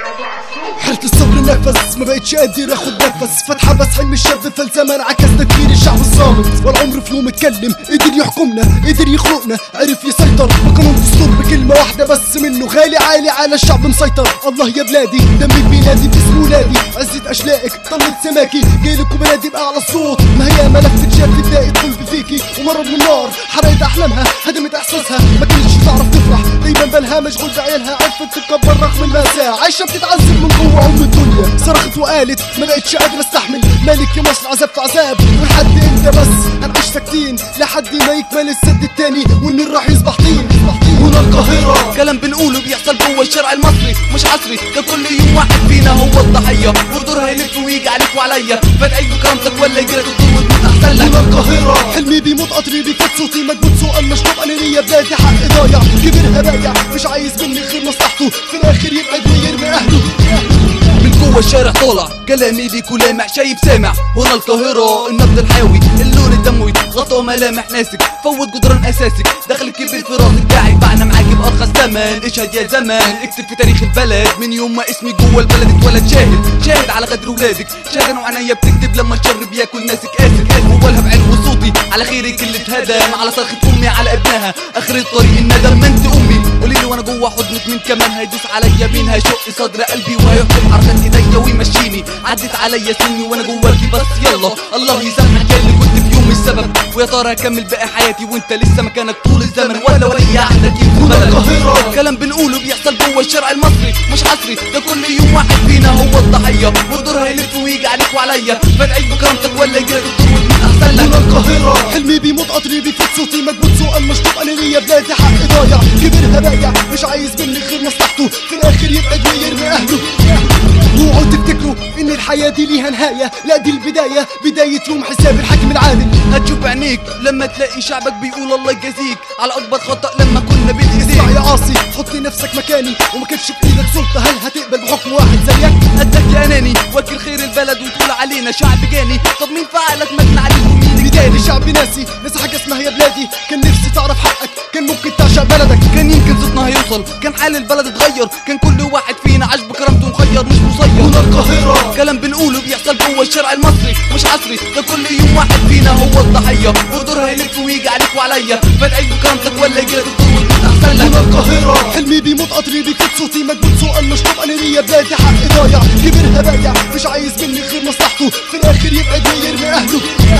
حرت الصبر نفس ما بقتش قادر اخد نفس فاتحبس حلم الشاب فالزمن عكس تفكير الشعب الصامت والعمر في يوم اتكلم قدر يحكمنا قدر يخلقنا عرف يسيطر بقانون دستور بكلمه واحده بس منه غالي عالي على الشعب مسيطر الله يا بلادي دمك بلادي باسم ولادي عزة اشلائك طلت سماكي جايلك وبلادي باعلى الصوت ما هي ملف شاب بداية قلبي فيكي ومرض من النار حرقت احلامها هدمت احساسها ما كانتش تعرف تفرح دايما بالها مشغول بعيالها عرفت تتكبر رغم المأساة عايشة بتتعذب من جوه ام الدنيا صرخت وقالت ما بقتش قادرة استحمل مالك يا مصر عذاب في عذاب ولحد امتى بس هنعيش ساكتين لحد ما يكمل السد التاني والنيل راح يصبح طين هنا القاهرة كلام بنقوله بيحصل جوه الشارع المصري مش عصري ده كل يوم واحد فينا هو الضحيه ودور هيلف ويجي عليك وعليا فتعيد بكرامتك ولا يجيلك الدور وتموت احسن لك هنا القاهرة حلمي بيموت قطري بيفوت صوتي مجهود سؤال مشطوب انا ليا بلادي حق ضايع كبرها بايع مش عايز مني غير مصلحته في الاخر يبعد ويرمي اهله من جوه الشارع طالع كلامي بيكون لامع شايف سامع هنا القاهرة النبض الحيوي اللون الدموي غطى ملامح ناسك فوت جدران اساسك دخل كبير في راسك داعي بعنا معاك بارخص ثمن اشهد يا زمان اكتب في تاريخ البلد من يوم ما اسمي جوه البلد اتولد شاهد شاهد على غدر ولادك شاهد انا وعينيا بتكتب لما الشر بياكل ناسك اسف اسف اولها بعين وصوتي على خيرك اللي اتهدم على صرخة امي على ابنها اخر الطريق الندم ما انت امي قولي لي وانا جوه حضنك مين كمان هيدوس عليا مين هيشق صدر قلبي وهيحكم حركات ايديا ويمشيني عدت عليا سني وانا جواكي بس يلا الله يسامحك يا اللي كنت في يوم السبب ويا ترى هكمل باقي حياتي وانت لسه مكانك طول الزمن ولا ولي عهدك يكون القاهرة. كلام بنقوله بيحصل جوه الشارع المصري مش عصري ده كل يوم واحد فينا هو الضحيه والدور هيلف ويجي عليك وعليا فتعيش بكرامتك ولا يجيلك الدور وتموت احسن لك هنا القاهرة حلمي بيموت قطري بيفوت صوتي مجهود سؤال مشطوب انا ليا بلادي حق ضايع كبرها بايع مش عايز مني غير مصلحته في الاخر يبعد ويرمي اهله اوعوا تفتكروا ان الحياة دي ليها نهاية لا دي البداية بداية يوم حساب الحاكم العادل هتشوف عينيك لما تلاقي شعبك بيقول الله يجازيك على اكبر خطأ لما كنا بين اسمع ايديك يا عاصي حط نفسك مكاني وما كانش في ايدك سلطة هل هتقبل بحكم واحد زيك قدك يا اناني وكل خير البلد وتقول علينا شعب جاني طب مين فعلك مجنى عليك ومين بداية الجاني شعب ناسي ناس حاجة اسمها يا بلادي كان نفسي تعرف حقك كان ممكن تعشق بلدك كان يمكن صوتنا هيوصل كان حال البلد اتغير كان كل واحد فينا عاش بكرامته مخير مش هنا مسير القاهرة كلام بنقوله بيحصل جوه الشارع المصري مش عصري ده كل يوم واحد فينا هو الضحيه ودور هيلف ويجي عليك وعليا فتعيش بكرامتك ولا يجيلك الدور وتموت احسن هنا لك القاهرة حلمي بيموت قطري بيفوت صوتي مجهود سؤال مشطوب انا ليا بلادي حق ضايع كبرها بايع مش عايز مني غير مصلحته في الاخر يبعد ويرمي اهله